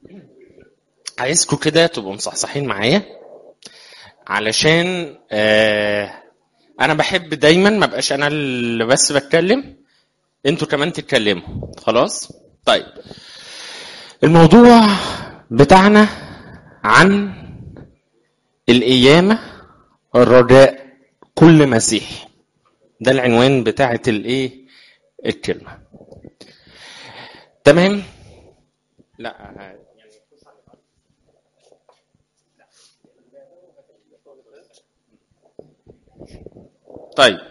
عايزكم كده تبقوا مصحصحين معايا علشان آه انا بحب دايما ما بقاش انا اللي بس بتكلم انتوا كمان تتكلموا خلاص طيب الموضوع بتاعنا عن القيامة الرجاء كل مسيحي ده العنوان بتاعت الايه الكلمة تمام لا طيب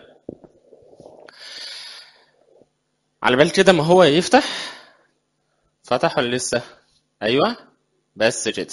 على بال كده ما هو يفتح فتح ولا لسه ايوه بس كده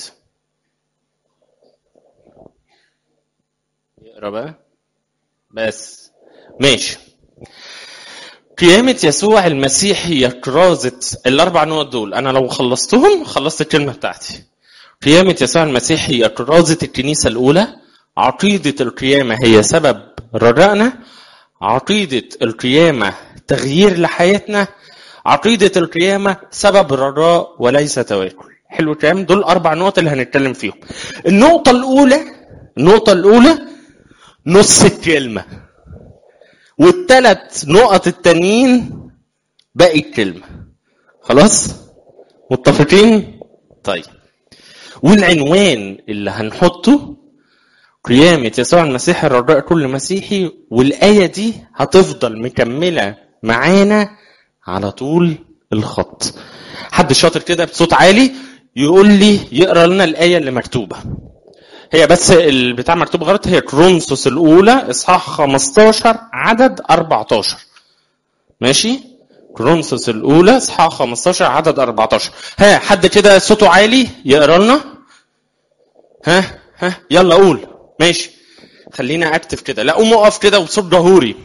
يقرا بقى بس ماشي قيامة يسوع المسيح هي كرازة الأربع نقط دول أنا لو خلصتهم خلصت الكلمة بتاعتي قيامة يسوع المسيح هي كرازة الكنيسة الأولى عقيدة القيامة هي سبب رجائنا عقيدة القيامة تغيير لحياتنا عقيدة القيامة سبب رجاء وليس تواكل حلو الكلام دول أربع نقط اللي هنتكلم فيهم النقطة الأولى النقطة الأولى نص الكلمة والثلاث نقط التانيين باقي الكلمة خلاص متفقين طيب والعنوان اللي هنحطه قيامة يسوع المسيح الرجاء كل مسيحي والآية دي هتفضل مكملة معانا على طول الخط حد شاطر كده بصوت عالي يقول لي يقرا لنا الآية اللي مكتوبة هي بس البتاع مكتوب غلط هي كرونسوس الأولى إصحاح 15 عدد 14 ماشي كرونسوس الأولى إصحاح 15 عدد 14 ها حد كده صوته عالي يقرا لنا ها ها يلا قول ماشي خلينا اكتف كده لا قوم اقف كده بصوت جهوري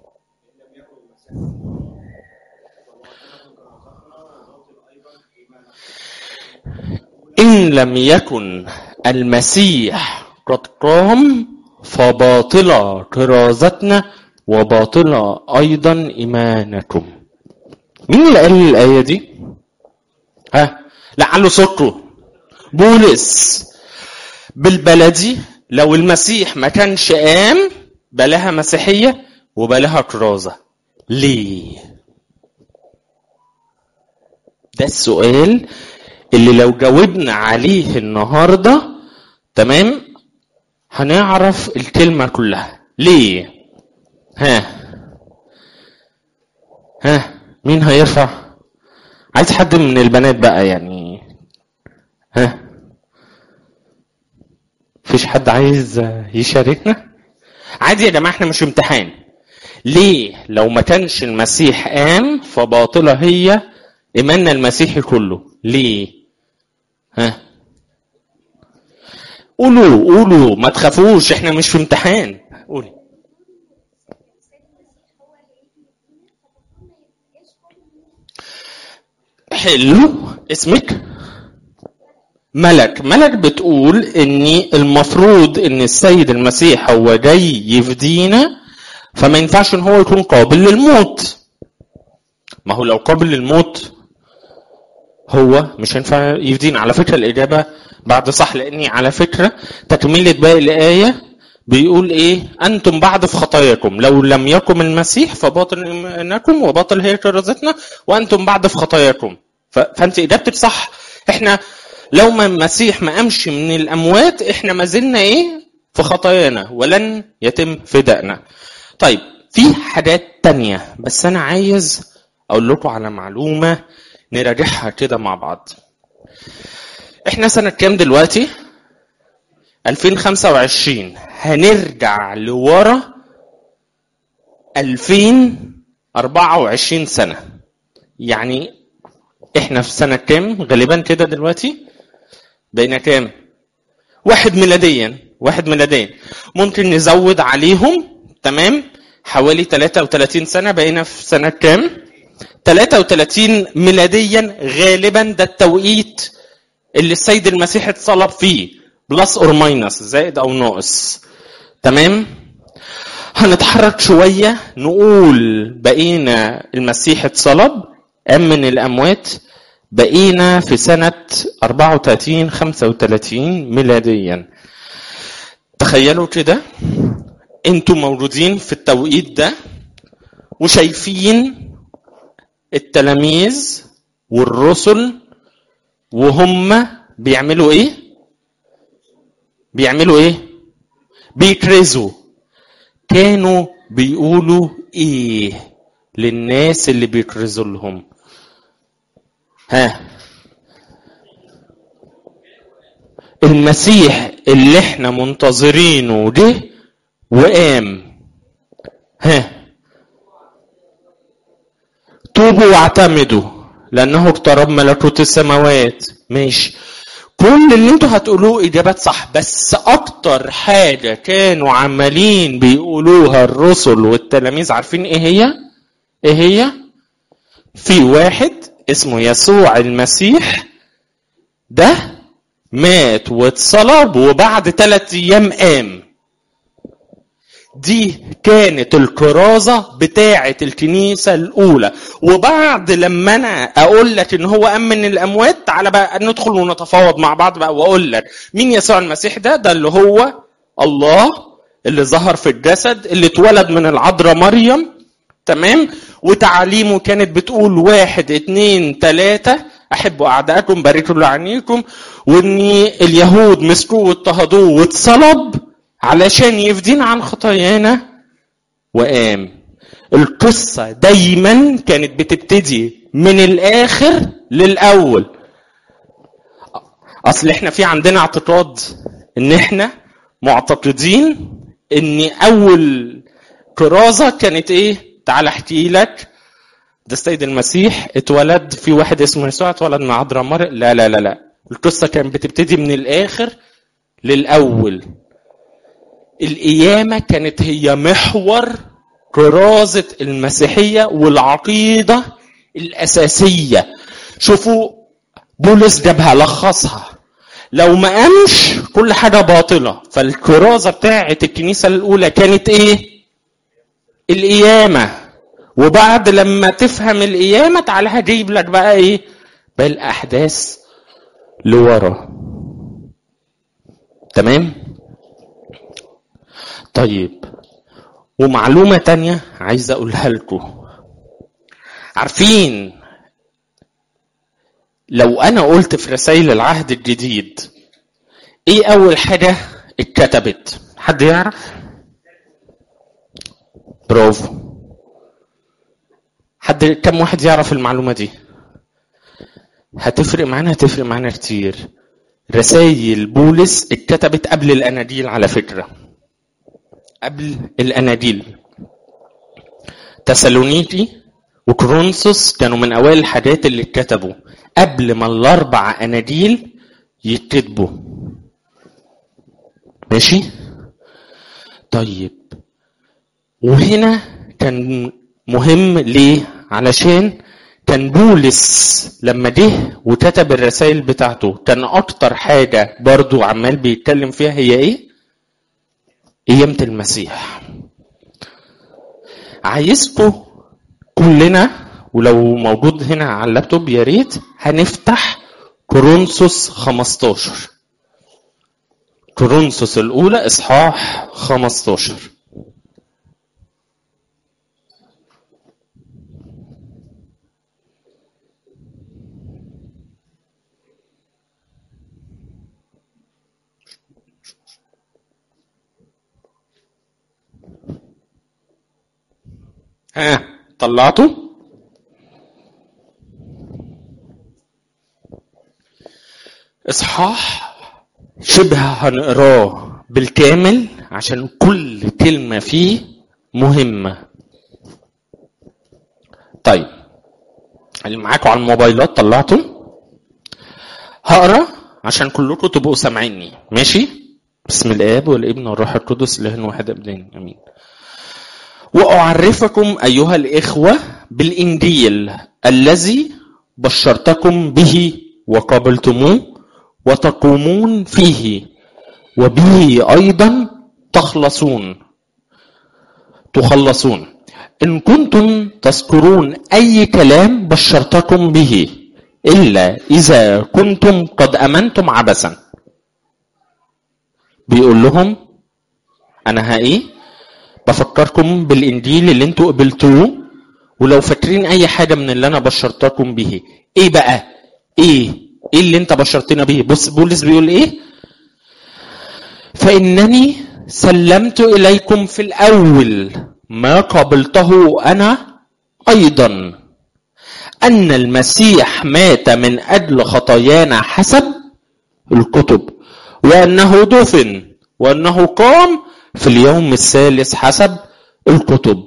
إن لم يكن المسيح قد قام فباطلة كرازتنا وباطلة أيضا إيمانكم مين اللي قال الآية دي؟ ها لعله صوته بولس بالبلدي لو المسيح ما كانش قام بلاها مسيحية وبلاها كرازة ليه؟ ده السؤال اللي لو جاوبنا عليه النهارده تمام هنعرف الكلمة كلها ليه؟ ها ها مين هيرفع؟ عايز حد من البنات بقى يعني ها فيش حد عايز يشاركنا عادي يا جماعه احنا مش امتحان ليه لو ما كانش المسيح قام فباطله هي ايماننا المسيحي كله ليه ها قولوا قولوا ما تخافوش احنا مش في امتحان قولي حلو اسمك ملك ملك بتقول ان المفروض ان السيد المسيح هو جاي يفدينا فما ينفعش ان هو يكون قابل للموت ما هو لو قابل للموت هو مش هينفع يفدينا على فكره الاجابه بعد صح لاني على فكره تكمله باقي الايه بيقول ايه انتم بعد في خطاياكم لو لم يكن المسيح فباطل ايمانكم وباطل هي كرازتنا وانتم بعد في خطاياكم فانت اجابتك صح احنا لو ما المسيح ما قامش من الاموات احنا ما زلنا ايه في خطايانا ولن يتم فدائنا طيب في حاجات تانية بس انا عايز اقول لكم على معلومه نراجعها كده مع بعض احنا سنه كام دلوقتي 2025 هنرجع لورا 2024 سنه يعني احنا في سنه كام غالبا كده دلوقتي بقينا كام واحد ميلاديا واحد ميلاديا ممكن نزود عليهم تمام حوالي 33 سنه بقينا في سنه كام 33 ميلاديا غالبا ده التوقيت اللي السيد المسيح اتصلب فيه بلس اور ماينس زائد او ناقص تمام هنتحرك شويه نقول بقينا المسيح اتصلب قام من الاموات بقينا في سنة 34 35 ميلاديا تخيلوا كده انتوا موجودين في التوقيت ده وشايفين التلاميذ والرسل وهم بيعملوا ايه بيعملوا ايه بيكرزوا كانوا بيقولوا ايه للناس اللي بيكرزوا لهم ها المسيح اللي احنا منتظرينه ده وقام ها توبوا واعتمدوا لانه اقترب ملكوت السماوات ماشي كل اللي انتوا هتقولوه اجابات صح بس اكتر حاجه كانوا عمالين بيقولوها الرسل والتلاميذ عارفين ايه هي ايه هي في واحد اسمه يسوع المسيح ده مات واتصلب وبعد ثلاث ايام قام دي كانت الكرازة بتاعة الكنيسة الأولى وبعد لما أنا أقول لك إن هو قام من الأموات تعالى بقى ندخل ونتفاوض مع بعض بقى وأقول لك مين يسوع المسيح ده ده اللي هو الله اللي ظهر في الجسد اللي اتولد من العذراء مريم تمام وتعاليمه كانت بتقول واحد اتنين تلاتة أحبوا أعداءكم باركوا لعنيكم وإن اليهود مسكوه واضطهدوه واتصلب علشان يفدينا عن خطايانا وقام القصة دايما كانت بتبتدي من الآخر للأول أصل إحنا في عندنا اعتقاد إن إحنا معتقدين إن أول كرازة كانت إيه؟ تعال أحكي لك ده السيد المسيح اتولد في واحد اسمه يسوع اتولد مع عذراء مريم لا لا لا لا القصة كانت بتبتدي من الآخر للأول القيامة كانت هي محور كرازة المسيحية والعقيدة الأساسية شوفوا بولس جابها لخصها لو ما قامش كل حاجة باطلة فالكرازة بتاعة الكنيسة الأولى كانت إيه؟ القيامة وبعد لما تفهم القيامة تعالى هجيب لك بقى إيه؟ بقى الأحداث لورا تمام؟ طيب ومعلومة تانية عايز أقولها لكم عارفين لو أنا قلت في رسائل العهد الجديد إيه أول حاجة اتكتبت حد يعرف برافو حد كم واحد يعرف المعلومة دي هتفرق معانا هتفرق معانا كتير رسائل بولس اتكتبت قبل الأناجيل على فكرة قبل الاناجيل تسالونيكي وكرونسوس كانوا من اوائل الحاجات اللي اتكتبوا قبل ما الاربع اناجيل يتكتبوا ماشي طيب وهنا كان مهم ليه علشان كان بولس لما جه وكتب الرسائل بتاعته كان اكتر حاجه برضو عمال بيتكلم فيها هي ايه قيامة المسيح عايزكم كلنا ولو موجود هنا على اللابتوب يا ريت هنفتح كورنثوس 15 كورنثوس الأولى إصحاح 15 ها طلعته اصحاح شبه هنقراه بالكامل عشان كل كلمة فيه مهمة طيب اللي معاكم على الموبايلات طلعته هقرا عشان كلكم تبقوا سامعيني ماشي بسم الاب والابن والروح القدس اله واحد ابدين امين واعرفكم ايها الاخوه بالانجيل الذي بشرتكم به وقبلتموه وتقومون فيه وبه ايضا تخلصون تخلصون ان كنتم تذكرون اي كلام بشرتكم به إلا إذا كنتم قد أمنتم عبثا بيقول لهم أنا ها إيه بفكركم بالإنجيل اللي انتوا قبلتوه ولو فاكرين أي حاجة من اللي أنا بشرتكم به إيه بقى إيه إيه اللي أنت بشرتنا به بص بولس بيقول إيه فإنني سلمت إليكم في الأول ما قبلته أنا أيضا أن المسيح مات من أجل خطايانا حسب الكتب وأنه دفن وأنه قام في اليوم الثالث حسب الكتب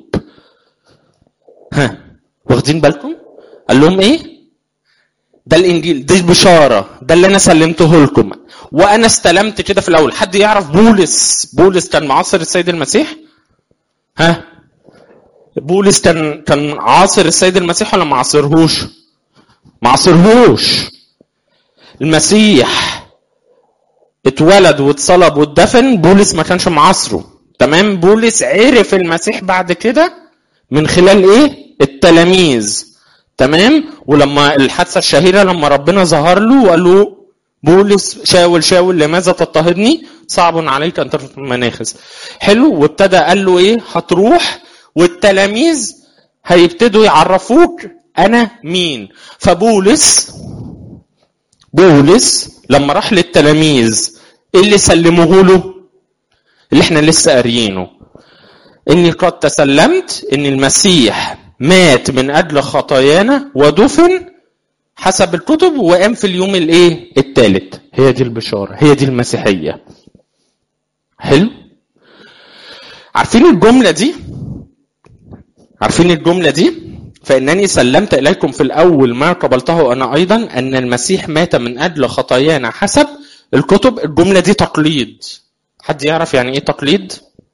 ها واخدين بالكم قال لهم ايه ده الانجيل دي البشاره ده اللي انا سلمته لكم وانا استلمت كده في الاول حد يعرف بولس بولس كان معاصر السيد المسيح ها بولس كان كان عاصر السيد المسيح ولا ما عاصرهوش ما عاصرهوش المسيح اتولد واتصلب واتدفن بولس ما كانش معاصره تمام بولس عرف المسيح بعد كده من خلال ايه التلاميذ تمام ولما الحادثه الشهيره لما ربنا ظهر له وقال له بولس شاول شاول لماذا تضطهدني صعب عليك ان ترفض المناخس حلو وابتدى قال له ايه هتروح والتلاميذ هيبتدوا يعرفوك انا مين فبولس بولس لما راح للتلاميذ ايه اللي سلموه له اللي احنا لسه قاريينه اني قد تسلمت ان المسيح مات من اجل خطايانا ودفن حسب الكتب وقام في اليوم الايه الثالث هي دي البشاره هي دي المسيحيه حلو عارفين الجمله دي عارفين الجمله دي فانني سلمت اليكم في الاول ما قبلته انا ايضا ان المسيح مات من اجل خطايانا حسب الكتب الجمله دي تقليد حد يعرف يعني ايه تقليد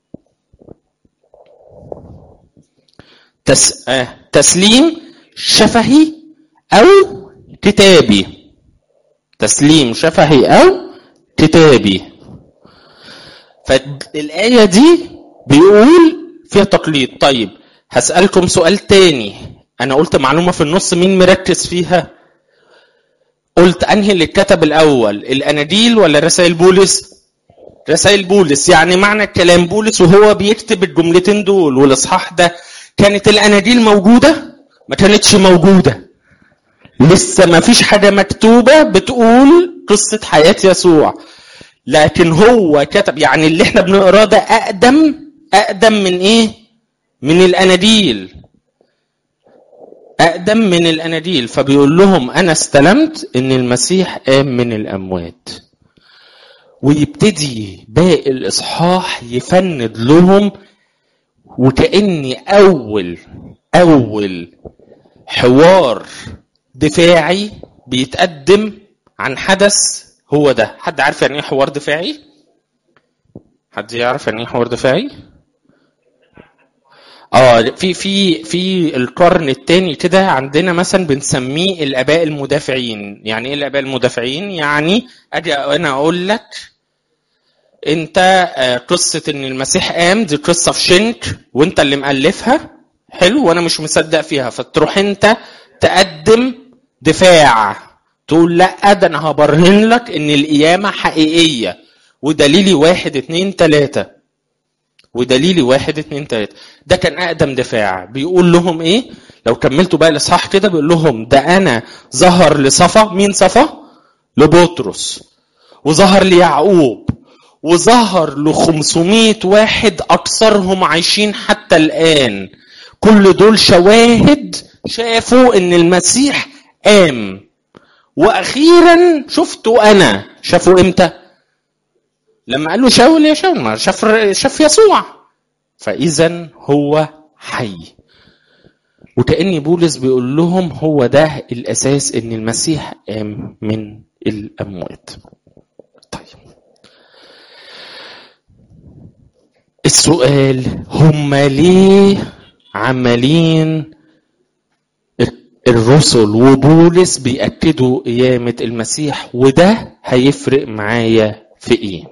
تس... آه. تسليم شفهي او كتابي تسليم شفهي او كتابي فالايه دي بيقول فيها تقليد طيب هسالكم سؤال تاني انا قلت معلومه في النص مين مركز فيها قلت انهي اللي اتكتب الاول الاناجيل ولا رسائل بولس رسائل بولس يعني معنى الكلام بولس وهو بيكتب الجملتين دول والاصحاح ده كانت الاناجيل موجوده ما كانتش موجوده لسه ما فيش حاجه مكتوبه بتقول قصه حياه يسوع لكن هو كتب يعني اللي احنا بنقراه ده اقدم اقدم من ايه من الاناجيل اقدم من الاناجيل فبيقول لهم انا استلمت ان المسيح قام من الاموات ويبتدي باقي الاصحاح يفند لهم وكاني اول اول حوار دفاعي بيتقدم عن حدث هو ده حد عارف يعني ايه حوار دفاعي حد يعرف يعني ايه حوار دفاعي اه في في في القرن الثاني كده عندنا مثلا بنسميه الاباء المدافعين يعني ايه الاباء المدافعين يعني اجي انا اقول لك انت قصه ان المسيح قام دي قصه في شنك وانت اللي مالفها حلو وانا مش مصدق فيها فتروح انت تقدم دفاع تقول لا ده انا هبرهن لك ان القيامه حقيقيه ودليلي واحد اتنين تلاته ودليلي واحد اتنين تلاته ده كان اقدم دفاع بيقول لهم ايه لو كملتوا بقى الاصحاح كده بيقول لهم ده انا ظهر لصفا مين صفا لبطرس وظهر ليعقوب وظهر ل 500 واحد اكثرهم عايشين حتى الان كل دول شواهد شافوا ان المسيح قام واخيرا شفته انا شافوا امتى لما قال له شاول يا شاول ما شاف شاف يسوع فاذا هو حي وكأن بولس بيقول لهم هو ده الأساس إن المسيح قام من الأموات. طيب. السؤال هم ليه عمالين الرسل وبولس بيأكدوا قيامة المسيح وده هيفرق معايا في ايه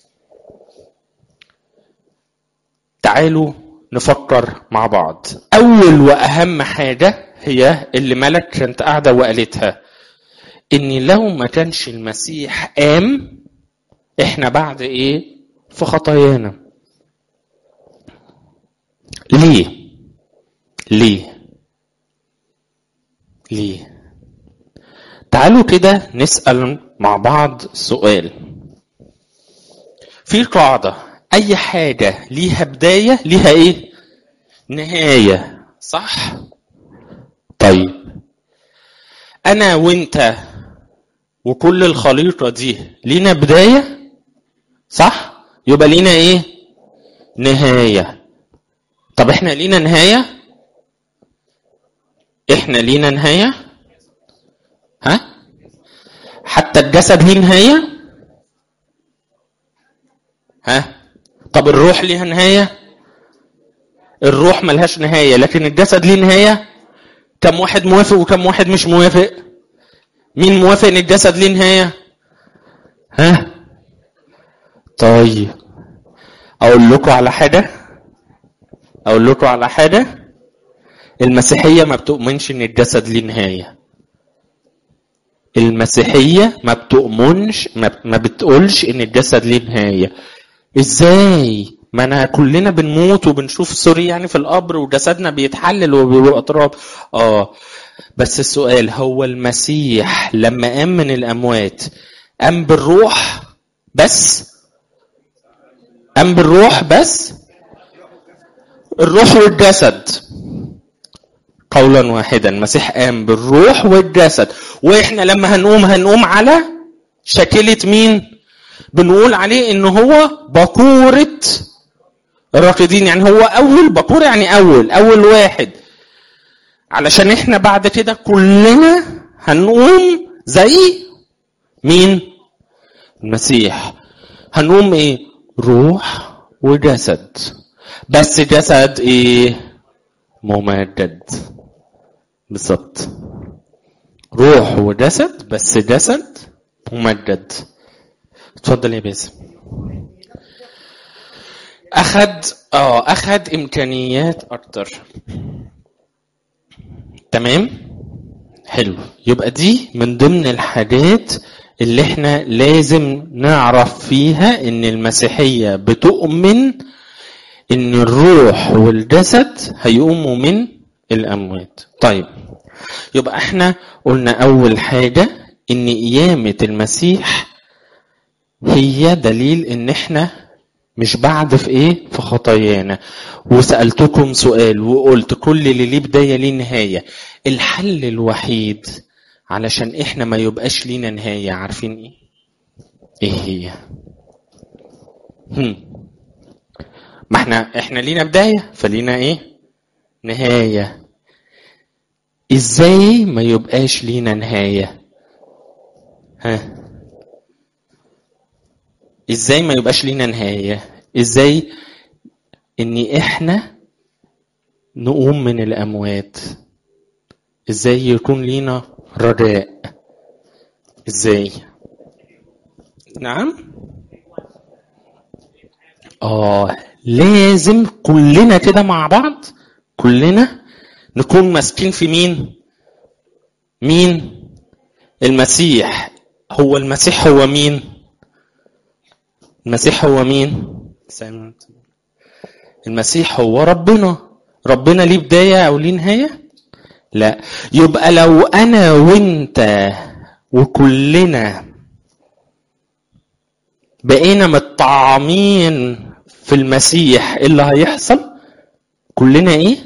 تعالوا نفكر مع بعض اول واهم حاجة هي اللي ملك كانت قاعدة وقالتها ان لو ما كانش المسيح قام احنا بعد ايه في خطايانا ليه ليه ليه تعالوا كده نسال مع بعض سؤال في قاعده اي حاجه ليها بدايه ليها ايه نهايه صح طيب انا وانت وكل الخليقه دي لينا بدايه صح يبقى لينا ايه نهايه طب احنا لينا نهايه احنا لينا نهايه ها حتى الجسد ليه نهايه ها طب الروح ليها نهايه الروح ملهاش نهايه لكن الجسد ليه نهايه كم واحد موافق وكم واحد مش موافق مين موافق ان الجسد ليه نهايه ها طيب اقول لكم على حاجه اقول لكم على حاجه المسيحيه ما بتؤمنش ان الجسد ليه نهايه المسيحيه ما بتؤمنش ما بتقولش ان الجسد ليه نهايه ازاي ما انا كلنا بنموت وبنشوف سوري يعني في القبر وجسدنا بيتحلل وبيبقى تراب اه بس السؤال هو المسيح لما قام من الاموات قام بالروح بس قام بالروح بس الروح والجسد قولا واحدا المسيح قام بالروح والجسد واحنا لما هنقوم هنقوم على شكلة مين بنقول عليه ان هو بكورة الراقدين يعني هو اول بكور يعني اول اول واحد علشان احنا بعد كده كلنا هنقوم زي مين المسيح هنقوم ايه روح وجسد بس جسد ايه ممجد بالظبط روح وجسد بس جسد ممجد اتفضل يا باسم اخد اه اخد امكانيات اكتر تمام حلو يبقى دي من ضمن الحاجات اللي احنا لازم نعرف فيها ان المسيحيه بتؤمن ان الروح والجسد هيقوموا من الاموات طيب يبقى احنا قلنا اول حاجه ان قيامه المسيح هي دليل ان احنا مش بعد في ايه في خطايانا وسالتكم سؤال وقلت كل اللي ليه بدايه ليه نهايه الحل الوحيد علشان احنا ما يبقاش لينا نهايه عارفين ايه ايه هي هم. ما احنا احنا لينا بدايه فلينا ايه نهايه ازاي ما يبقاش لينا نهايه ها ازاي ما يبقاش لينا نهايه ازاي ان احنا نقوم من الاموات ازاي يكون لينا رجاء ازاي نعم اه لازم كلنا كده مع بعض كلنا نكون ماسكين في مين مين المسيح هو المسيح هو مين المسيح هو مين المسيح هو ربنا ربنا ليه بداية أو ليه نهاية لا يبقى لو أنا وأنت وكلنا بقينا متطعمين في المسيح إيه اللي هيحصل كلنا ايه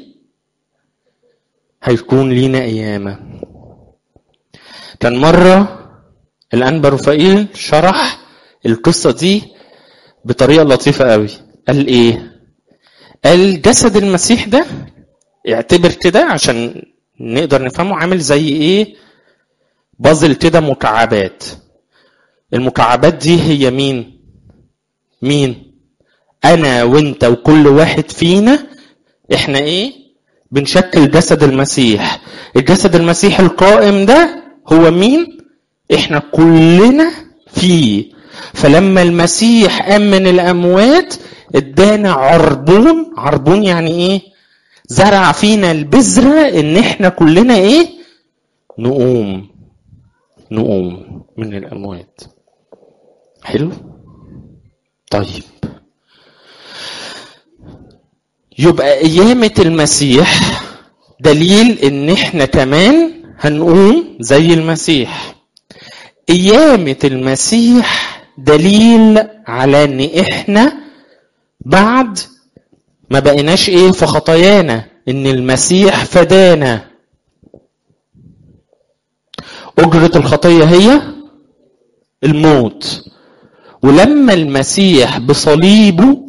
هيكون لينا قيامة كان مرة الأنبا رفائيل شرح القصة دي بطريقة لطيفة قوي قال ايه قال جسد المسيح ده اعتبر كده عشان نقدر نفهمه عامل زي ايه بازل كده مكعبات المكعبات دي هي مين مين انا وانت وكل واحد فينا احنا ايه بنشكل جسد المسيح الجسد المسيح القائم ده هو مين احنا كلنا فيه فلما المسيح قام من الاموات ادانا عربون عربون يعني ايه زرع فينا البذرة ان احنا كلنا ايه نقوم نقوم من الأموات حلو طيب يبقى قيامة المسيح دليل ان احنا كمان هنقوم زي المسيح قيامة المسيح دليل على ان احنا بعد ما بقيناش ايه في خطايانا ان المسيح فدانا اجرة الخطية هي الموت ولما المسيح بصليبه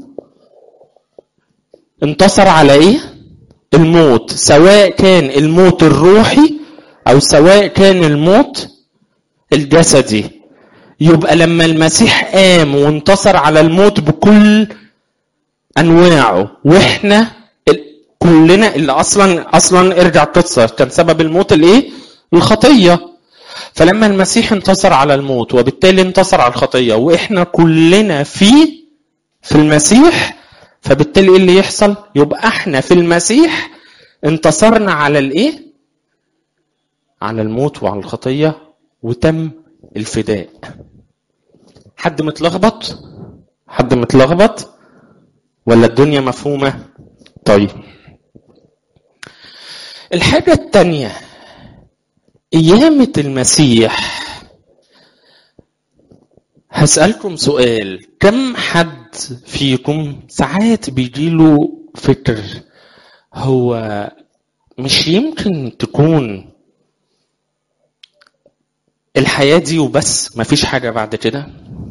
انتصر على ايه الموت سواء كان الموت الروحي او سواء كان الموت الجسدي يبقى لما المسيح قام وانتصر على الموت بكل انواعه واحنا كلنا اللي اصلا اصلا ارجع قصه كان سبب الموت الايه الخطيه فلما المسيح انتصر على الموت وبالتالي انتصر على الخطيه واحنا كلنا فيه في المسيح فبالتالي ايه اللي يحصل يبقى احنا في المسيح انتصرنا على الايه على الموت وعلى الخطيه وتم الفداء حد متلخبط حد متلخبط ولا الدنيا مفهومه طيب الحاجه الثانيه قيامه المسيح هسألكم سؤال كم حد فيكم ساعات بيجيله فكر هو مش يمكن تكون الحياة دي وبس مفيش حاجة بعد كده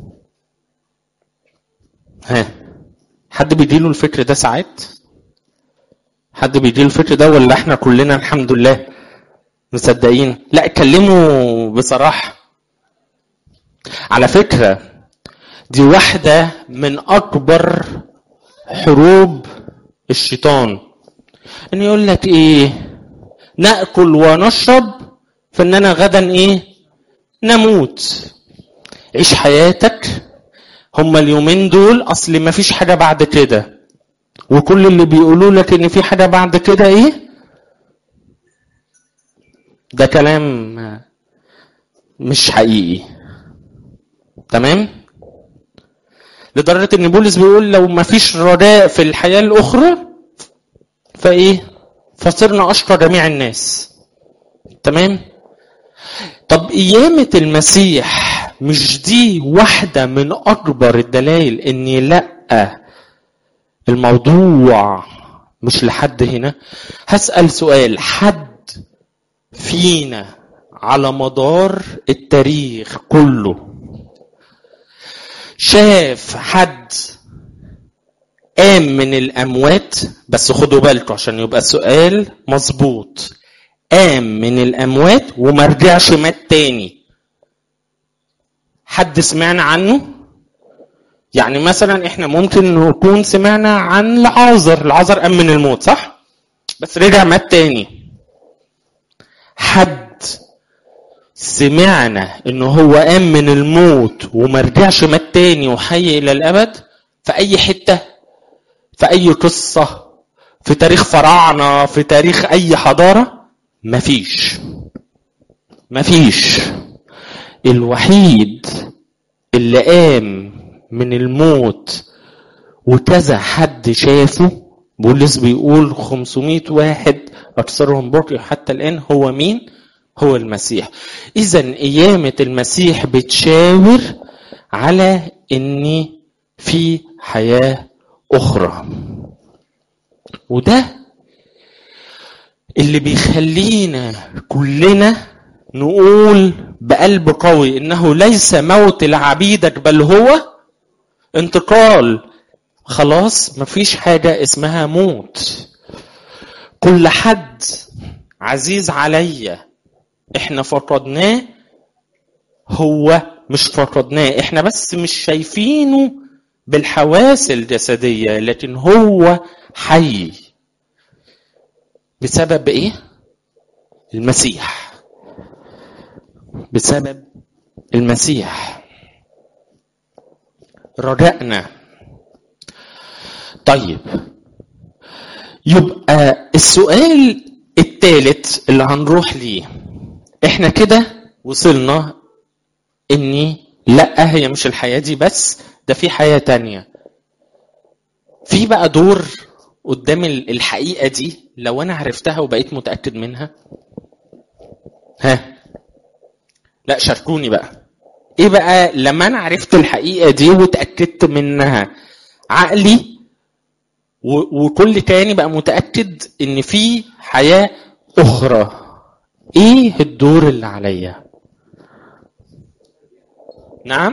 ها حد بيجيله الفكر ده ساعات حد بيجيله الفكر ده ولا احنا كلنا الحمد لله مصدقين لا اتكلموا بصراحه على فكرة دي واحدة من أكبر حروب الشيطان إن يقول لك إيه نأكل ونشرب فإننا غدا إيه نموت عيش حياتك هما اليومين دول أصل ما فيش حاجة بعد كده وكل اللي بيقولوا لك إن في حاجة بعد كده إيه ده كلام مش حقيقي تمام لدرجة ان بولس بيقول لو ما فيش رجاء في الحياة الاخرى فايه فصرنا اشقى جميع الناس تمام طب قيامة المسيح مش دي واحدة من اكبر الدلائل ان لا الموضوع مش لحد هنا هسأل سؤال حد فينا على مدار التاريخ كله شاف حد قام من الأموات بس خدوا بالكم عشان يبقى السؤال مظبوط قام من الأموات وما رجعش مات تاني حد سمعنا عنه يعني مثلا احنا ممكن نكون سمعنا عن العازر العازر قام من الموت صح بس رجع مات تاني حد سمعنا انه هو قام من الموت وما رجعش مات تاني وحي الى الابد في اي حته في اي قصه في تاريخ فراعنه في تاريخ اي حضاره مفيش مفيش الوحيد اللي قام من الموت وكذا حد شافه بولس بيقول 500 واحد اكثرهم بقي حتى الان هو مين هو المسيح اذا قيامه المسيح بتشاور على ان في حياه اخرى وده اللي بيخلينا كلنا نقول بقلب قوي انه ليس موت لعبيدك بل هو انتقال خلاص مفيش حاجة اسمها موت كل حد عزيز عليا احنا فقدناه هو مش فقدناه احنا بس مش شايفينه بالحواس الجسدية لكن هو حي بسبب ايه المسيح بسبب المسيح رجعنا طيب يبقى السؤال الثالث اللي هنروح ليه احنا كده وصلنا اني لا هي مش الحياة دي بس ده في حياة تانية في بقى دور قدام الحقيقة دي لو انا عرفتها وبقيت متأكد منها ها لا شاركوني بقى ايه بقى لما انا عرفت الحقيقة دي وتأكدت منها عقلي وكل تاني بقى متأكد ان في حياة اخرى ايه الدور اللي عليا نعم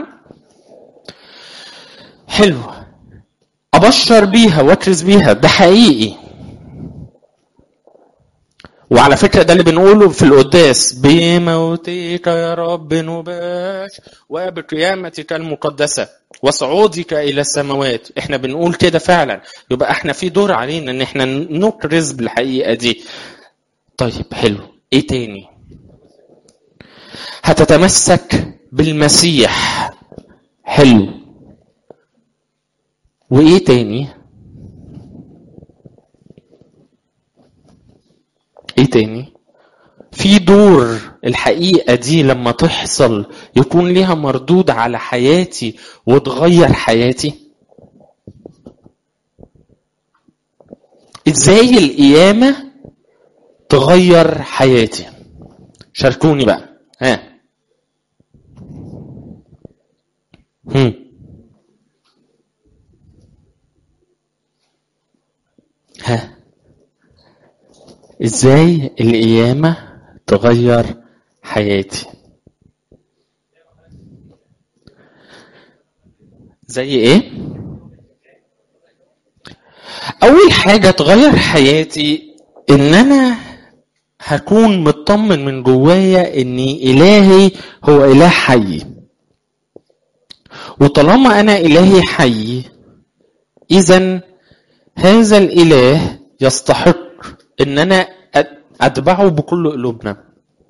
حلو ابشر بيها واكرز بيها ده حقيقي وعلى فكره ده اللي بنقوله في القداس بموتك يا رب نباش وبقيامتك المقدسه وصعودك الى السماوات احنا بنقول كده فعلا يبقى احنا في دور علينا ان احنا نكرز بالحقيقه دي طيب حلو ايه تاني هتتمسك بالمسيح حلو وايه تاني ايه تاني في دور الحقيقة دي لما تحصل يكون ليها مردود على حياتي وتغير حياتي ازاي القيامة تغير حياتي شاركوني بقى ها هم. ها ازاي القيامة تغير حياتي زي ايه اول حاجة تغير حياتي ان انا هكون مطمن من جوايا ان الهي هو اله حي وطالما انا الهي حي اذا هذا الاله يستحق ان انا اتبعه بكل قلوبنا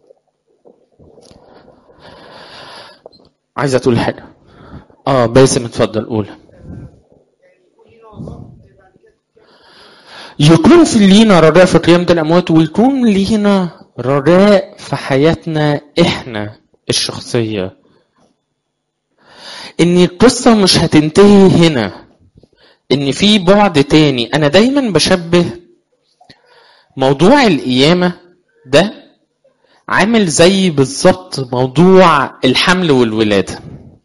عايزه تقول حاجه اه باسم اتفضل قول يكون في لينا رجاء في قيامة الأموات ويكون لينا رجاء في حياتنا إحنا الشخصية إن القصة مش هتنتهي هنا إن في بعد تاني أنا دايما بشبه موضوع القيامة ده عامل زي بالظبط موضوع الحمل والولادة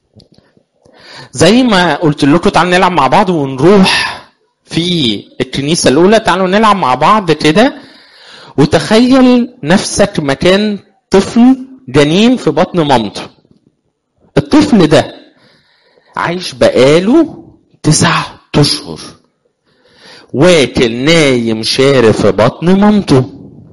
زي ما قلت لكم تعالوا نلعب مع بعض ونروح في الكنيسة الأولى تعالوا نلعب مع بعض كده وتخيل نفسك مكان طفل جنين في بطن مامته الطفل ده عايش بقاله تسع أشهر واكل نايم شارب في بطن مامته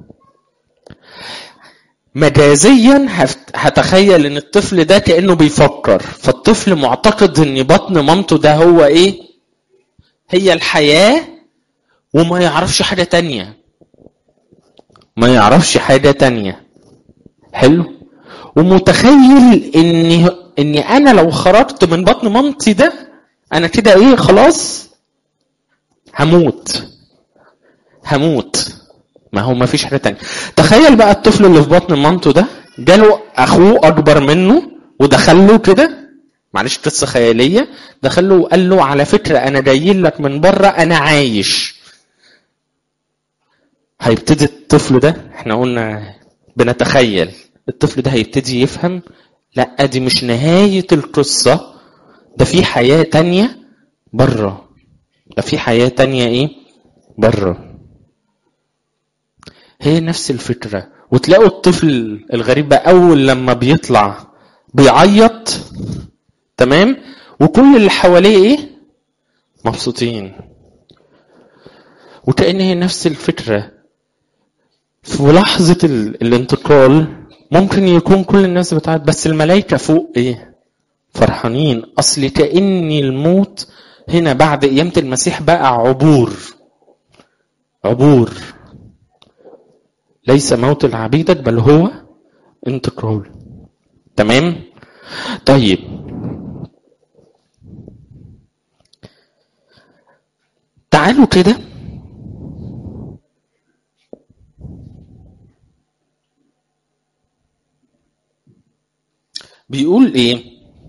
مجازيا هتخيل ان الطفل ده كانه بيفكر فالطفل معتقد ان بطن مامته ده هو ايه هي الحياه وما يعرفش حاجه تانية ما يعرفش حاجه تانية حلو ومتخيل اني اني انا لو خرجت من بطن مامتي ده انا كده ايه خلاص هموت هموت ما هو ما فيش حاجه تانية تخيل بقى الطفل اللي في بطن مامته ده جاله اخوه اكبر منه ودخل له كده معلش قصه خياليه دخل له وقال له على فكره انا جاي لك من بره انا عايش هيبتدي الطفل ده احنا قلنا بنتخيل الطفل ده هيبتدي يفهم لا دي مش نهايه القصه ده في حياه تانية بره ده في حياه تانية ايه بره هي نفس الفكرة وتلاقوا الطفل الغريب بقى أول لما بيطلع بيعيط تمام وكل اللي حواليه إيه مبسوطين وكأن هي نفس الفكرة في لحظة الانتقال ممكن يكون كل الناس بتاعت بس الملائكة فوق إيه فرحانين أصل كأن الموت هنا بعد قيامة المسيح بقى عبور عبور ليس موت العبيدك بل هو انتقال تمام طيب تعالوا كده بيقول ايه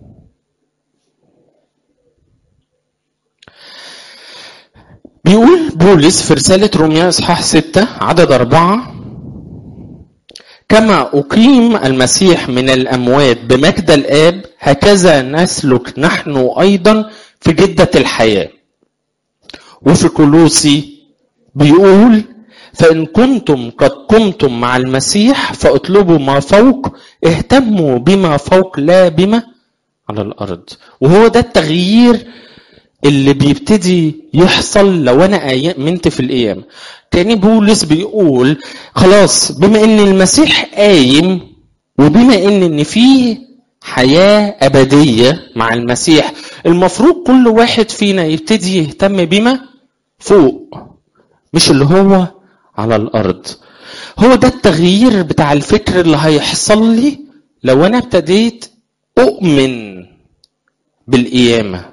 بيقول بولس في رسالة روميا إصحاح ستة عدد أربعة كما أقيم المسيح من الأموات بمجد الآب هكذا نسلك نحن أيضا في جدة الحياة وفي كولوسي بيقول فإن كنتم قد قمتم مع المسيح فاطلبوا ما فوق اهتموا بما فوق لا بما على الأرض وهو ده التغيير اللي بيبتدي يحصل لو انا امنت في القيامه تاني بولس بيقول خلاص بما ان المسيح قايم وبما ان ان في حياه ابديه مع المسيح المفروض كل واحد فينا يبتدي يهتم بما فوق مش اللي هو على الارض هو ده التغيير بتاع الفكر اللي هيحصل لي لو انا ابتديت اؤمن بالقيامه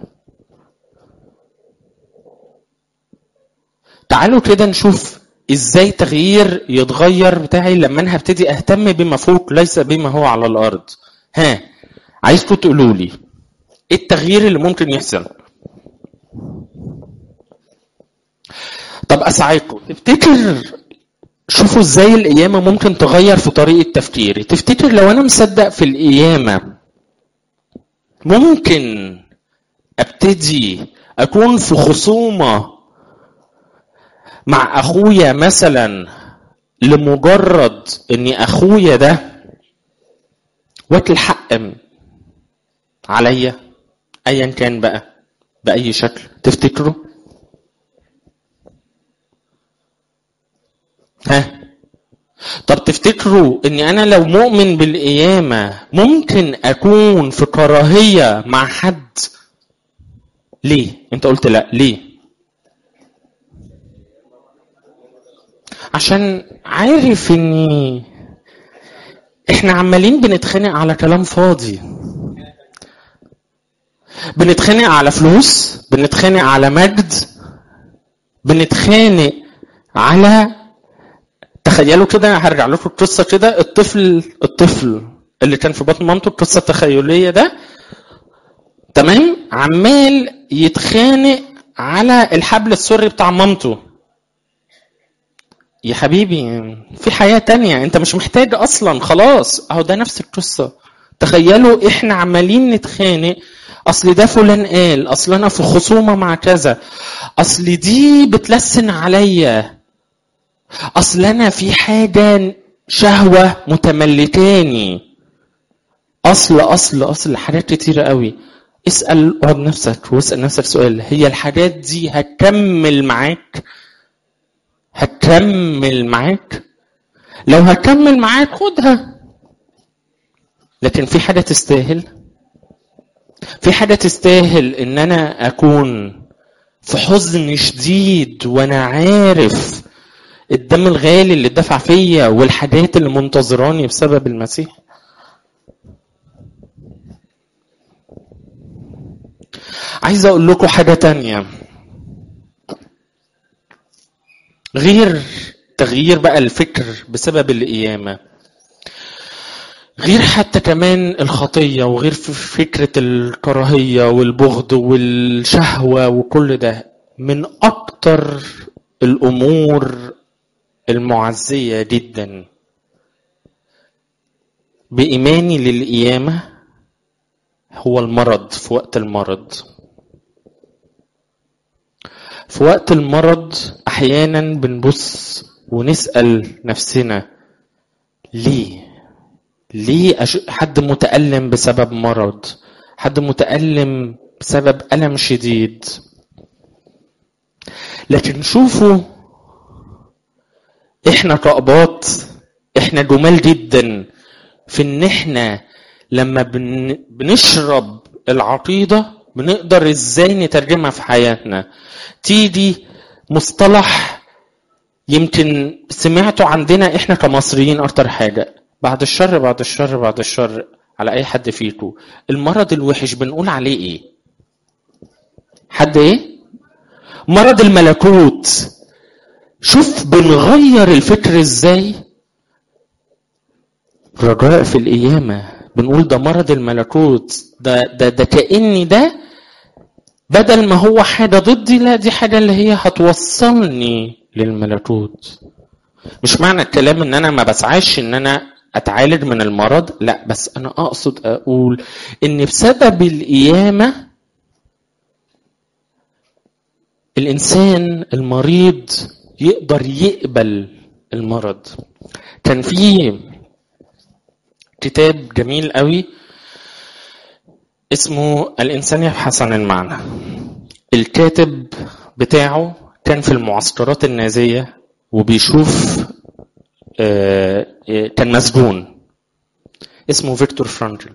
تعالوا كده نشوف ازاي تغيير يتغير بتاعي لما انا هبتدي اهتم بما فوق ليس بما هو على الارض ها عايزكم تقولوا لي ايه التغيير اللي ممكن يحصل طب اساعدكم تفتكر شوفوا ازاي القيامة ممكن تغير في طريقة تفكيري تفتكر لو انا مصدق في القيامة ممكن ابتدي اكون في خصومة مع اخويا مثلا لمجرد ان اخويا ده واكل حق عليا ايا كان بقى باي شكل تفتكروا ها طب تفتكروا اني انا لو مؤمن بالقيامه ممكن اكون في كراهيه مع حد ليه انت قلت لا ليه عشان عارف اني احنا عمالين بنتخانق على كلام فاضي بنتخانق على فلوس بنتخانق على مجد بنتخانق على تخيلوا كده هرجع لكم القصه كده الطفل الطفل اللي كان في بطن مامته القصه التخيليه ده تمام عمال يتخانق على الحبل السري بتاع مامته يا حبيبي في حياة تانية انت مش محتاج اصلا خلاص اهو ده نفس القصة تخيلوا احنا عمالين نتخانق اصل ده فلان قال اصل انا في خصومة مع كذا اصل دي بتلسن عليا اصل انا في حاجة شهوة متملكاني اصل اصل اصل حاجات كتيرة قوي اسأل اقعد نفسك واسأل نفسك سؤال هي الحاجات دي هتكمل معاك هتكمل معاك لو هكمل معاك خدها لكن في حاجة تستاهل في حاجة تستاهل ان انا اكون في حزن شديد وانا عارف الدم الغالي اللي اتدفع فيا والحاجات اللي منتظراني بسبب المسيح عايز اقول لكم حاجة تانية غير تغيير بقى الفكر بسبب القيامة غير حتى كمان الخطية وغير فكرة الكراهية والبغض والشهوة وكل ده من أكتر الأمور المعزية جدا بإيماني للقيامة هو المرض في وقت المرض في وقت المرض احيانا بنبص ونسال نفسنا ليه ليه أش... حد متالم بسبب مرض حد متالم بسبب الم شديد لكن شوفوا احنا كأباط احنا جمال جدا في ان احنا لما بن... بنشرب العقيده بنقدر ازاي نترجمها في حياتنا تيجي مصطلح يمكن سمعته عندنا احنا كمصريين اكتر حاجه بعد الشر بعد الشر بعد الشر على اي حد فيكم المرض الوحش بنقول عليه ايه حد ايه مرض الملكوت شوف بنغير الفكر ازاي رجاء في القيامه بنقول ده مرض الملكوت ده ده ده كأني ده بدل ما هو حاجة ضدي لا دي حاجة اللي هي هتوصلني للملكوت مش معنى الكلام ان انا ما بسعاش ان انا اتعالج من المرض لا بس انا اقصد اقول ان بسبب القيامه الانسان المريض يقدر يقبل المرض كان في كتاب جميل قوي اسمه الانسان يبحث عن المعنى الكاتب بتاعه كان في المعسكرات النازيه وبيشوف كان مسجون اسمه فيكتور فرانكل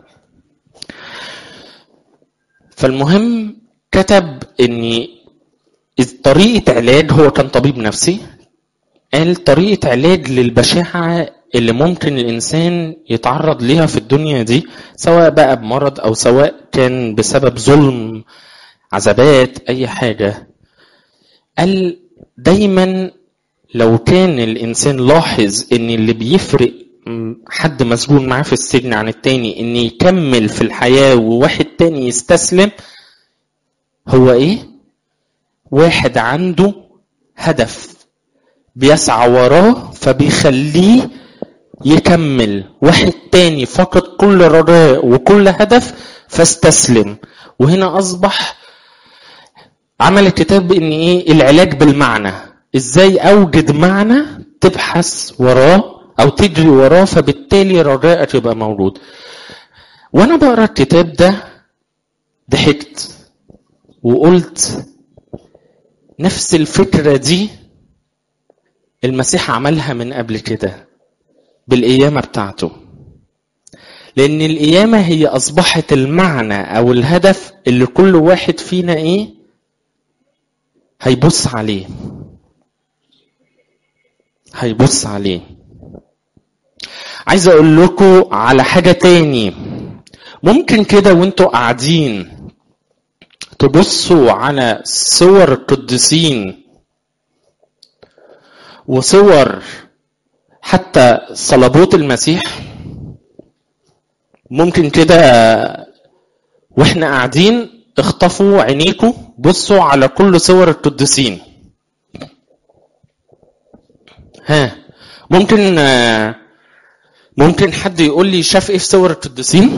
فالمهم كتب ان طريقة علاج هو كان طبيب نفسي قال طريقة علاج للبشاعة اللي ممكن الإنسان يتعرض ليها في الدنيا دي سواء بقى بمرض أو سواء كان بسبب ظلم عذابات أي حاجة قال دايما لو كان الانسان لاحظ ان اللي بيفرق حد مسجون معاه في السجن عن التاني ان يكمل في الحياة وواحد تاني يستسلم هو ايه واحد عنده هدف بيسعى وراه فبيخليه يكمل واحد تاني فقد كل رجاء وكل هدف فاستسلم وهنا اصبح عمل الكتاب ان ايه العلاج بالمعنى ازاي اوجد معنى تبحث وراه او تجري وراه فبالتالي رجائك يبقى موجود وانا بقرا الكتاب ده ضحكت وقلت نفس الفكره دي المسيح عملها من قبل كده بالقيامه بتاعته لان القيامه هي اصبحت المعنى او الهدف اللي كل واحد فينا ايه هيبص عليه هيبص عليه عايز اقول لكم على حاجه تاني ممكن كده وانتوا قاعدين تبصوا على صور القديسين وصور حتى صلبوت المسيح ممكن كده واحنا قاعدين اخطفوا عينيكم بصوا على كل صور القديسين ها ممكن ممكن حد يقول لي شاف ايه في صور القديسين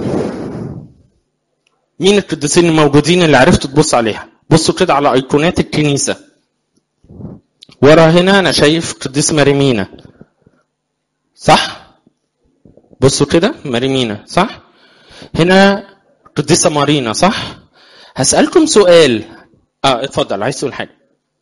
مين القديسين الموجودين اللي عرفتوا تبص عليها بصوا كده على ايقونات الكنيسه ورا هنا انا شايف قديس مريمينا صح بصوا كده مريمينا صح هنا قديسه مارينا صح هسالكم سؤال اه اتفضل عايز تقول حاجه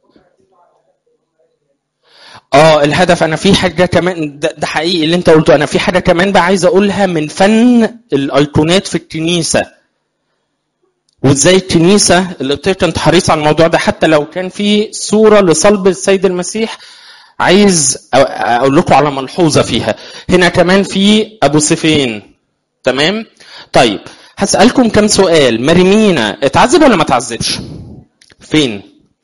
اه الهدف انا في حاجه كمان ده, ده حقيقي اللي انت قلته انا في حاجه كمان بقى عايز اقولها من فن الايقونات في الكنيسه وازاي الكنيسه اللي كانت حريصه على الموضوع ده حتى لو كان في صوره لصلب السيد المسيح عايز اقول لكم على ملحوظه فيها هنا كمان في ابو سيفين تمام طيب هسالكم كم سؤال مريمينا اتعذب ولا ما اتعذبش فين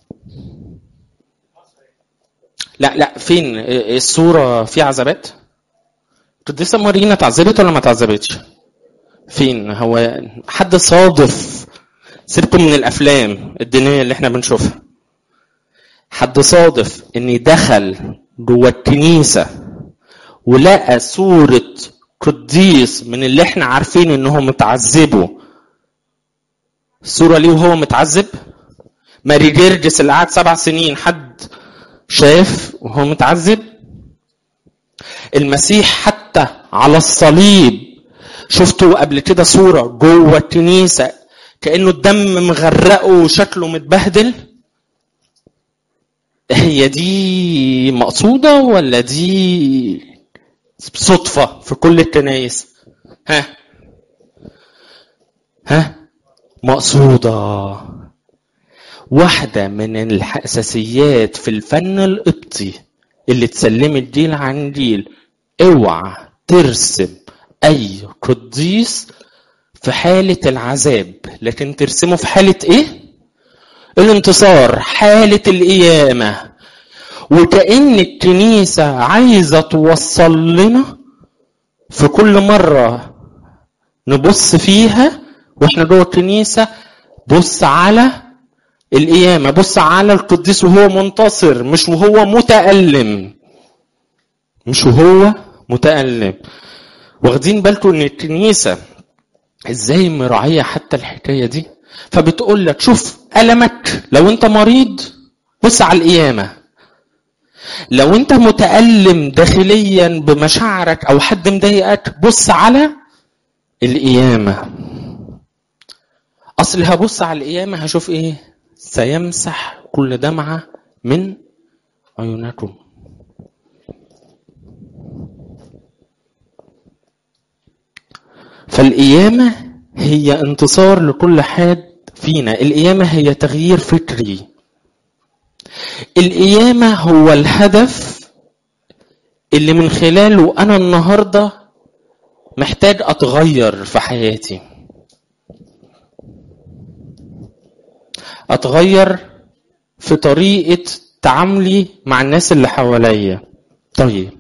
لا لا فين الصورة في عذابات؟ القديسة مارينا اتعذبت ولا ما اتعذبتش؟ فين؟ هو حد صادف سيبكم من الأفلام الدينية اللي احنا بنشوفها. حد صادف إن دخل جوه الكنيسة ولقى صورة قديس من اللي احنا عارفين إنهم اتعذبوا. الصورة ليه وهو متعذب؟ ماري جرجس اللي قعد سبع سنين حد شاف وهو متعذب المسيح حتى على الصليب شفتوا قبل كده صورة جوه الكنيسة كأنه الدم مغرقه وشكله متبهدل هي دي مقصودة ولا دي صدفة في كل الكنايس ها ها مقصودة واحدة من الأساسيات في الفن القبطي اللي اتسلمت جيل عن جيل اوعى ترسم أي قديس في حالة العذاب لكن ترسمه في حالة ايه؟ الانتصار حالة القيامة وكأن الكنيسة عايزة توصل لنا في كل مرة نبص فيها واحنا جوه الكنيسه بص على القيامه بص على القديس وهو منتصر مش وهو متالم مش وهو متالم واخدين بالكم ان الكنيسه ازاي مراعيه حتى الحكايه دي فبتقول لك شوف المك لو انت مريض بص على القيامه لو انت متالم داخليا بمشاعرك او حد مضايقك بص على القيامه اصل هبص على القيامه هشوف ايه سيمسح كل دمعه من عيونكم فالقيامة هي انتصار لكل حد فينا القيامة هي تغيير فكري القيامة هو الهدف اللي من خلاله أنا النهاردة محتاج أتغير في حياتي أتغير في طريقة تعاملي مع الناس اللي حواليا طيب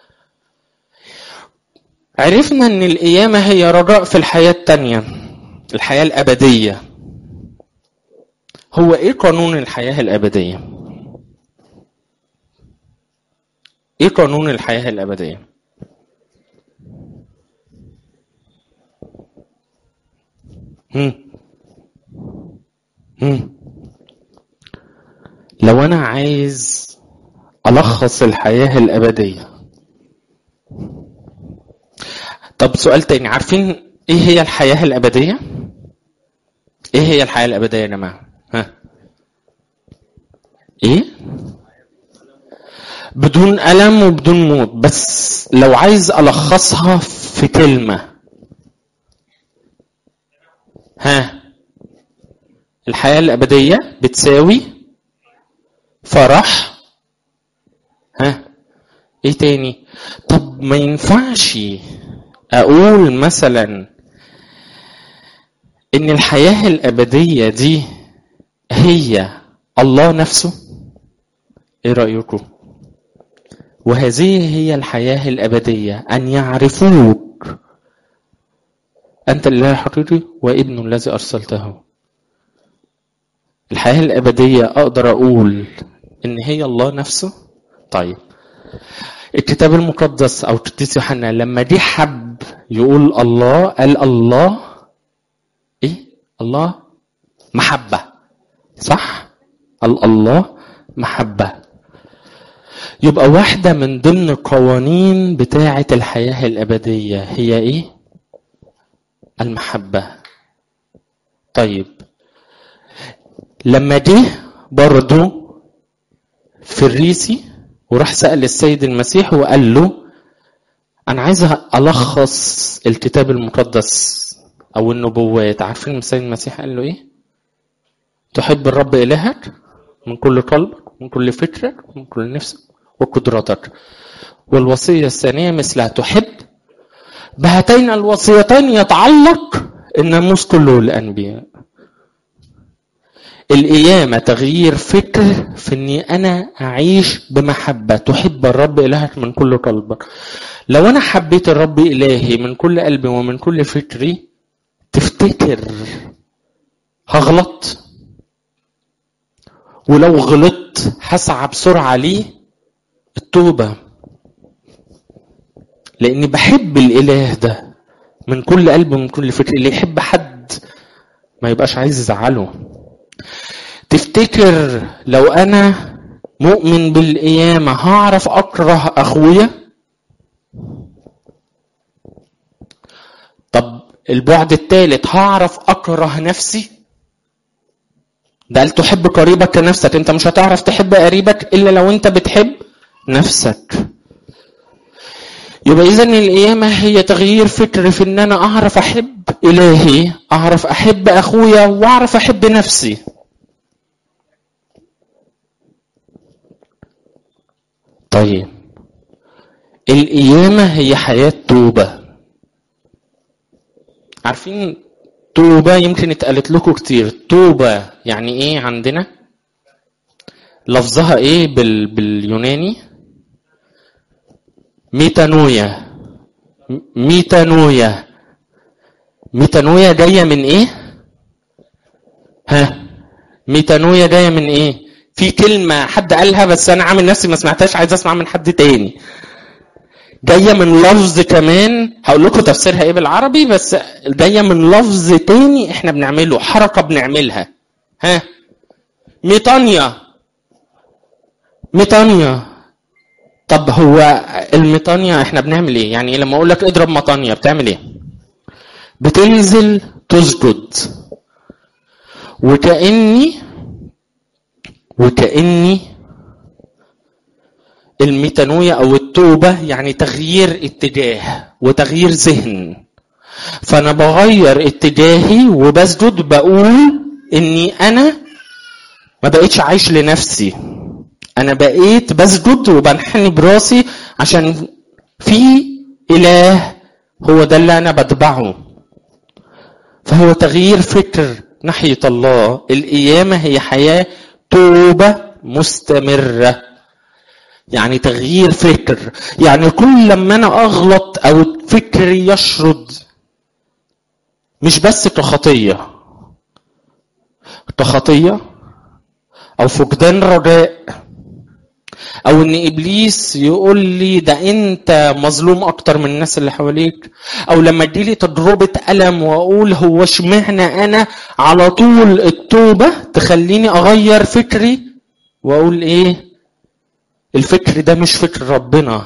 عرفنا ان القيامة هي رجاء في الحياة التانية الحياة الأبدية هو ايه قانون الحياة الأبدية ايه قانون الحياة الأبدية هم. هم. لو انا عايز الخص الحياة الأبدية طب سؤال تاني عارفين ايه هي الحياة الأبدية؟ ايه هي الحياة الأبدية يا جماعة؟ ها؟ ايه؟ بدون ألم وبدون موت بس لو عايز ألخصها في كلمة ها الحياة الأبدية بتساوي فرح ها ايه تاني طب ما ينفعش اقول مثلا ان الحياه الابديه دي هي الله نفسه ايه رايكم وهذه هي الحياه الابديه ان يعرفوك انت الاله الحقيقي وابن الذي ارسلته الحياه الابديه اقدر اقول ان هي الله نفسه طيب الكتاب المقدس او القديس يوحنا لما جه حب يقول الله قال الله ايه الله محبه صح قال الله محبه يبقى واحده من ضمن القوانين بتاعه الحياه الابديه هي ايه المحبه طيب لما جه برضه فريسي وراح سأل السيد المسيح وقال له أنا عايز ألخص الكتاب المقدس أو النبوات عارفين السيد المسيح قال له إيه؟ تحب الرب إلهك من كل قلبك من كل فكرك من كل نفسك وقدرتك والوصية الثانية مثلها تحب بهاتين الوصيتين يتعلق الناموس كله الأنبياء القيامة تغيير فكر في اني انا اعيش بمحبة تحب الرب الهك من كل قلبك لو انا حبيت الرب الهي من كل قلبي ومن كل فكري تفتكر هغلط ولو غلطت هسعى بسرعة ليه التوبة لاني بحب الاله ده من كل قلب ومن كل فكر اللي يحب حد ما يبقاش عايز يزعله تفتكر لو انا مؤمن بالقيامة هعرف اكره اخويا طب البعد الثالث هعرف اكره نفسي ده قال تحب قريبك كنفسك انت مش هتعرف تحب قريبك الا لو انت بتحب نفسك يبقى اذا القيامة هي تغيير فكر في ان انا اعرف احب الهي اعرف احب اخويا واعرف احب نفسي طيب القيامة هي حياة توبة عارفين توبة يمكن اتقالت لكم كتير توبة يعني ايه عندنا لفظها ايه بال... باليوناني ميتانويا ميتانويا ميتانويا جايه من ايه ها ميتانويا جايه من ايه في كلمه حد قالها بس انا عامل نفسي ما سمعتهاش عايز اسمع من حد تاني جايه من لفظ كمان هقول لكم تفسيرها ايه بالعربي بس جايه من لفظ تاني احنا بنعمله حركه بنعملها ها ميطانيا ميطانيا طب هو الميطانيا احنا بنعمل ايه يعني لما اقول لك اضرب مطانيا بتعمل ايه بتنزل تسجد وكاني وكاني الميتانويا او التوبه يعني تغيير اتجاه وتغيير ذهن فانا بغير اتجاهي وبسجد بقول اني انا ما بقيتش عايش لنفسي انا بقيت بسجد وبنحني براسي عشان في اله هو ده اللي انا بتبعه فهو تغيير فكر ناحيه الله القيامه هي حياه توبه مستمره يعني تغيير فكر يعني كل لما انا اغلط او فكري يشرد مش بس كخطيه كخطيه او فقدان رجاء او ان ابليس يقول لي ده انت مظلوم اكتر من الناس اللي حواليك او لما تجيلي تجربه الم واقول هو اشمعنى انا على طول التوبه تخليني اغير فكري واقول ايه الفكر ده مش فكر ربنا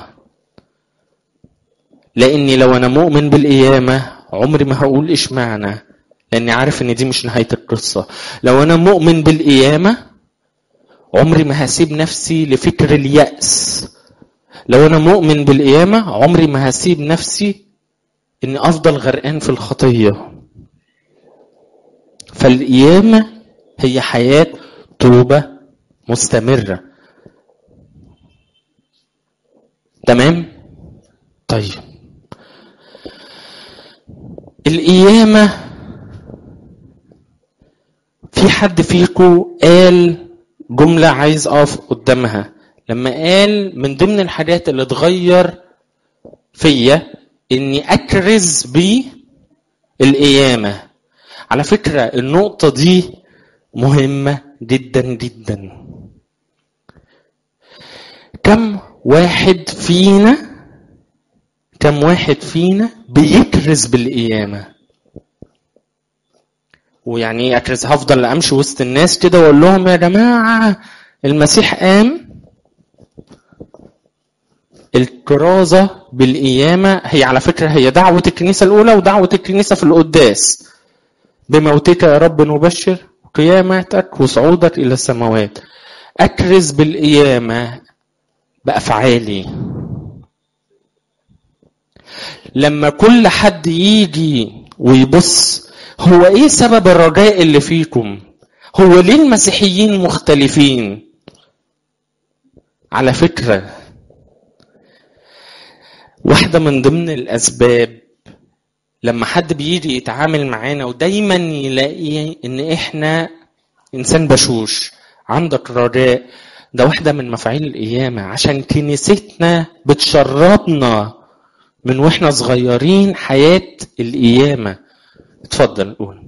لاني لو انا مؤمن بالقيامه عمري ما هقول اشمعنى لاني عارف ان دي مش نهايه القصه لو انا مؤمن بالقيامه عمري ما هسيب نفسي لفكر اليأس لو أنا مؤمن بالقيامة عمري ما هسيب نفسي إني أفضل غرقان في الخطية فالقيامة هي حياة توبة مستمرة تمام؟ طيب القيامة في حد فيكم قال جملة عايز أقف قدامها لما قال من ضمن الحاجات اللي اتغير فيا إني أكرز بالقيامة على فكرة النقطة دي مهمة جدا جدا كم واحد فينا كم واحد فينا بيكرز بالقيامة ويعني ايه اكرز هفضل امشي وسط الناس كده واقول لهم يا جماعه المسيح قام الكرازه بالقيامه هي على فكره هي دعوه الكنيسه الاولى ودعوه الكنيسه في القداس بموتك يا رب نبشر قيامتك وصعودك الى السماوات اكرز بالقيامه بافعالي لما كل حد يجي ويبص هو ايه سبب الرجاء اللي فيكم هو ليه المسيحيين مختلفين على فكره واحده من ضمن الاسباب لما حد بيجي يتعامل معانا ودايما يلاقي ان احنا انسان بشوش عندك رجاء ده واحده من مفاعيل القيامه عشان كنيستنا بتشربنا من واحنا صغيرين حياه القيامه اتفضل قول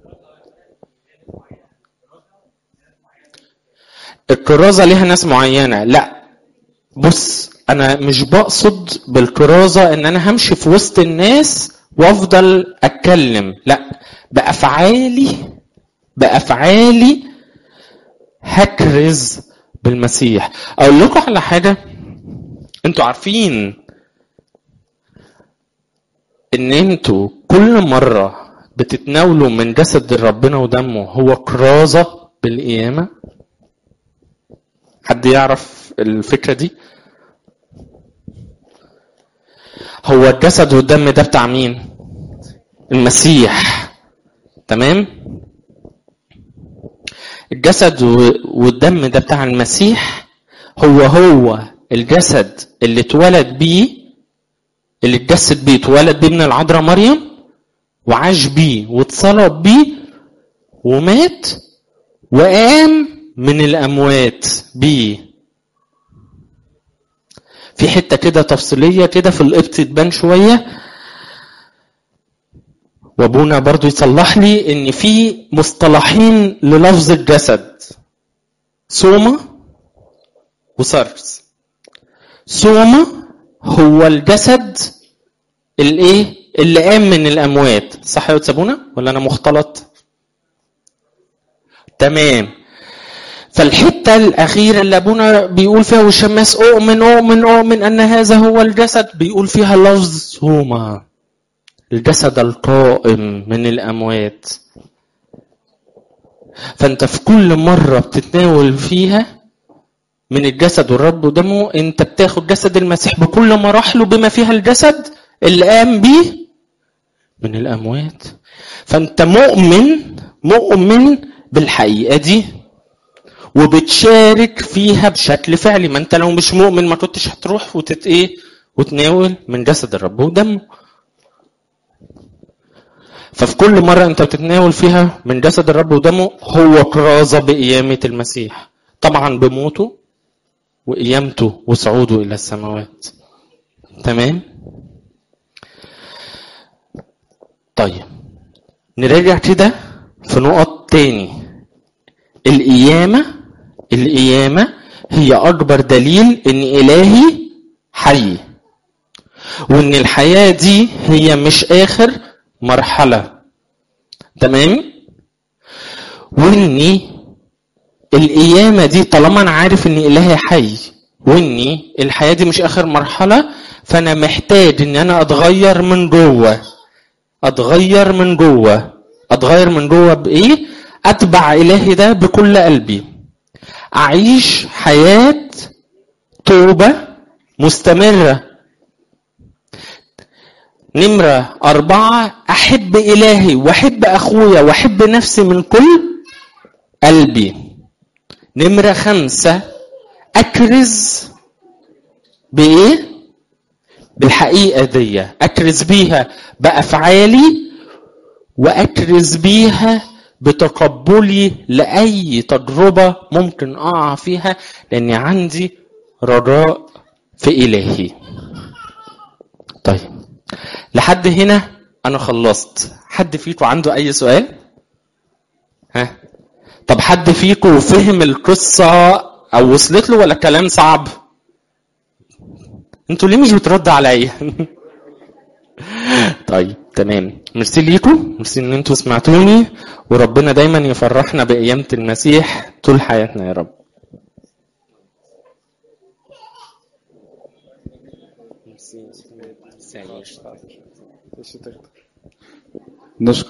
الكرازة ليها ناس معينة لا بص انا مش بقصد بالكرازة ان انا همشي في وسط الناس وافضل اتكلم لا بافعالي بافعالي هكرز بالمسيح اقول لكم على حاجة انتوا عارفين ان انتوا كل مرة بتتناولوا من جسد ربنا ودمه هو كرازة بالقيامة حد يعرف الفكرة دي هو الجسد والدم ده بتاع مين المسيح تمام الجسد والدم ده بتاع المسيح هو هو الجسد اللي اتولد بيه اللي اتجسد بيه اتولد بيه من العذراء مريم وعاش بيه واتصلب بيه ومات وقام من الاموات بيه في حته كده تفصيليه كده في القبط تبان شويه وابونا برضو يصلح لي ان في مصطلحين للفظ الجسد سوما وسارس سوما هو الجسد الايه اللي قام من الاموات صح يا سابونا ولا انا مختلط تمام فالحتة الأخيرة اللي أبونا بيقول فيها والشماس أؤمن أؤمن أؤمن أن هذا هو الجسد بيقول فيها لفظ سوما الجسد القائم من الأموات فأنت في كل مرة بتتناول فيها من الجسد والرب ودمه أنت بتاخد جسد المسيح بكل مراحله بما فيها الجسد اللي قام بيه من الأموات فأنت مؤمن مؤمن بالحقيقة دي وبتشارك فيها بشكل فعلي ما انت لو مش مؤمن ما كنتش هتروح وتت ايه وتناول من جسد الرب ودمه ففي كل مرة انت بتتناول فيها من جسد الرب ودمه هو كرازة بقيامة المسيح طبعا بموته وقيامته وصعوده إلى السماوات تمام طيب نراجع كده في نقط تاني القيامة القيامة هي أكبر دليل إن إلهي حي وإن الحياة دي هي مش آخر مرحلة تمام وإني القيامة دي طالما أنا عارف إن إلهي حي وإني الحياة دي مش آخر مرحلة فأنا محتاج إن أنا أتغير من جوه أتغير من جوه أتغير من جوه بإيه؟ أتبع إلهي ده بكل قلبي أعيش حياة توبة مستمرة نمرة أربعة أحب إلهي وأحب أخويا وأحب نفسي من كل قلبي نمرة خمسة أكرز بإيه؟ بالحقيقة دي أكرز بيها بأفعالي وأكرز بيها بتقبلي لأي تجربة ممكن أقع فيها لأني عندي رجاء في إلهي طيب لحد هنا أنا خلصت حد فيكم عنده أي سؤال؟ ها؟ طب حد فيكم فهم القصة أو وصلت له ولا كلام صعب؟ انتوا ليه مش بتردوا عليا؟ طيب تمام ميرسي ليكم ميرسي ان انتوا سمعتوني وربنا دايما يفرحنا بقيامة المسيح طول حياتنا يا رب نشكر